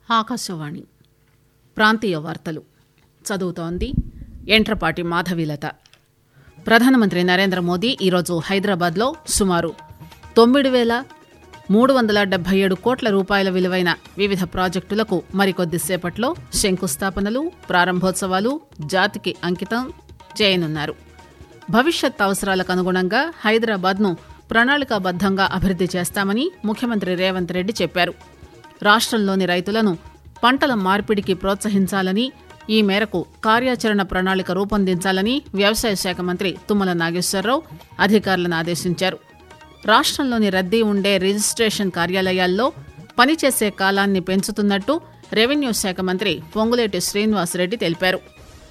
ఆకాశవాణి ప్రాంతీయ వార్తలు చదువుతోంది ఎంట్రపాటి మాధవీలత ప్రధానమంత్రి నరేంద్ర మోదీ ఈరోజు హైదరాబాద్లో సుమారు తొమ్మిది వేల మూడు వందల డెబ్బై ఏడు కోట్ల రూపాయల విలువైన వివిధ ప్రాజెక్టులకు మరికొద్దిసేపట్లో శంకుస్థాపనలు ప్రారంభోత్సవాలు జాతికి అంకితం చేయనున్నారు భవిష్యత్ అవసరాలకు అనుగుణంగా హైదరాబాద్ను ప్రణాళికాబద్దంగా అభివృద్ది చేస్తామని ముఖ్యమంత్రి రేవంత్ రెడ్డి చెప్పారు రాష్ట్రంలోని రైతులను పంటల మార్పిడికి ప్రోత్సహించాలని ఈ మేరకు కార్యాచరణ ప్రణాళిక రూపొందించాలని వ్యవసాయ శాఖ మంత్రి తుమ్మల నాగేశ్వరరావు అధికారులను ఆదేశించారు రాష్ట్రంలోని రద్దీ ఉండే రిజిస్ట్రేషన్ కార్యాలయాల్లో పనిచేసే కాలాన్ని పెంచుతున్నట్టు రెవెన్యూ శాఖ మంత్రి పొంగులేటి శ్రీనివాసరెడ్డి తెలిపారు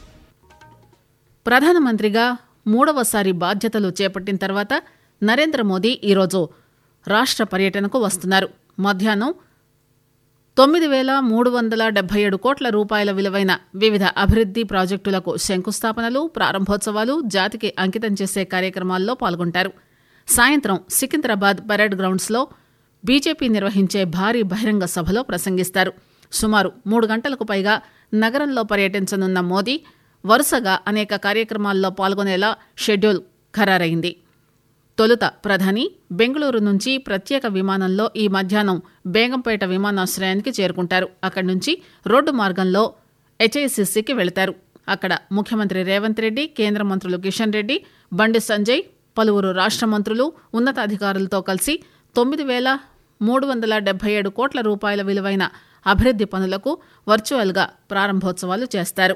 ప్రధానమంత్రిగా మూడవసారి బాధ్యతలు చేపట్టిన తర్వాత నరేంద్ర మోదీ ఈరోజు రాష్ట్ర పర్యటనకు వస్తున్నారు మధ్యాహ్నం తొమ్మిది వేల మూడు వందల డెబ్బై ఏడు కోట్ల రూపాయల విలువైన వివిధ అభివృద్ది ప్రాజెక్టులకు శంకుస్థాపనలు ప్రారంభోత్సవాలు జాతికి అంకితం చేసే కార్యక్రమాల్లో పాల్గొంటారు సాయంత్రం సికింద్రాబాద్ పరేడ్ గ్రౌండ్స్లో బీజేపీ నిర్వహించే భారీ బహిరంగ సభలో ప్రసంగిస్తారు సుమారు మూడు గంటలకు పైగా నగరంలో పర్యటించనున్న మోదీ వరుసగా అనేక కార్యక్రమాల్లో పాల్గొనేలా షెడ్యూల్ ఖరారైంది తొలుత ప్రధాని బెంగళూరు నుంచి ప్రత్యేక విమానంలో ఈ మధ్యాహ్నం బేగంపేట విమానాశ్రయానికి చేరుకుంటారు అక్కడి నుంచి రోడ్డు మార్గంలో హెచ్ఐసిసికి వెళతారు అక్కడ ముఖ్యమంత్రి రేవంత్ రెడ్డి కేంద్ర మంత్రులు కిషన్ రెడ్డి బండి సంజయ్ పలువురు రాష్ట్ర మంత్రులు ఉన్నతాధికారులతో కలిసి తొమ్మిది వేల మూడు వందల డెబ్బై ఏడు కోట్ల రూపాయల విలువైన అభివృద్ది పనులకు వర్చువల్గా ప్రారంభోత్సవాలు చేస్తారు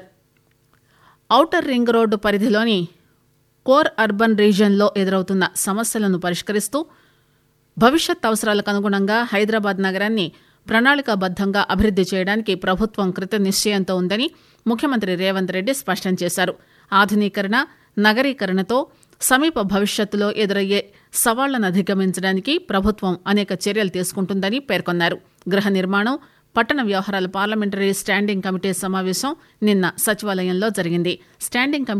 ఔటర్ రింగ్ రోడ్డు పరిధిలోని కోర్ అర్బన్ రీజియన్లో ఎదురవుతున్న సమస్యలను పరిష్కరిస్తూ భవిష్యత్ అవసరాలకు అనుగుణంగా హైదరాబాద్ నగరాన్ని ప్రణాళికాబద్దంగా అభివృద్ది చేయడానికి ప్రభుత్వం కృత నిశ్చయంతో ఉందని ముఖ్యమంత్రి రేవంత్ రెడ్డి స్పష్టం చేశారు ఆధునీకరణ నగరీకరణతో సమీప భవిష్యత్తులో ఎదురయ్యే సవాళ్లను అధిగమించడానికి ప్రభుత్వం అనేక చర్యలు తీసుకుంటుందని పేర్కొన్నారు గృహ నిర్మాణం పట్టణ వ్యవహారాల పార్లమెంటరీ స్టాండింగ్ కమిటీ సమావేశం నిన్న సచివాలయంలో జరిగింది స్టాండింగ్ కమిటీ